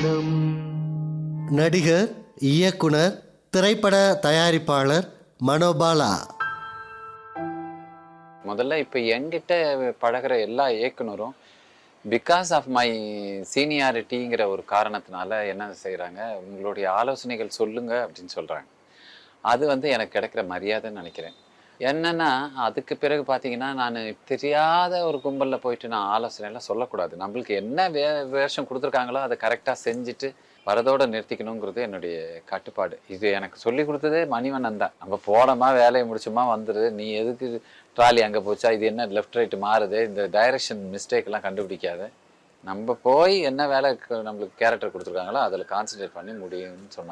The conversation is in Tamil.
உள்ளம் நடிகர் இயக்குனர் திரைப்பட தயாரிப்பாளர் மனோபாலா முதல்ல இப்போ என்கிட்ட பழகுற எல்லா இயக்குனரும் பிகாஸ் ஆஃப் மை சீனியாரிட்டிங்கிற ஒரு காரணத்தினால என்ன செய்கிறாங்க உங்களுடைய ஆலோசனைகள் சொல்லுங்க அப்படின்னு சொல்கிறாங்க அது வந்து எனக்கு கிடைக்கிற மரியாதைன்னு நினைக்கிறேன் என்னன்னா அதுக்கு பிறகு பார்த்தீங்கன்னா நான் தெரியாத ஒரு கும்பலில் போயிட்டு நான் ஆலோசனைலாம் சொல்லக்கூடாது நம்மளுக்கு என்ன வே வேஷம் கொடுத்துருக்காங்களோ அதை கரெக்டாக செஞ்சுட்டு வரதோட நிறுத்திக்கணுங்கிறது என்னுடைய கட்டுப்பாடு இது எனக்கு சொல்லி கொடுத்ததே மணிவண்ணன் தான் நம்ம போனோமா வேலையை முடிச்சோமா வந்துடுது நீ எதுக்கு ட்ராலி அங்கே போச்சா இது என்ன லெஃப்ட் ரைட் மாறுது இந்த டைரக்ஷன் மிஸ்டேக்லாம் கண்டுபிடிக்காத நம்ம போய் என்ன வேலை க- நம்மளுக்கு கேரக்டர் கொடுத்துருக்காங்களோ அதில் கான்சென்ட்ரேட் பண்ணி முடியும்னு சொன்னாங்க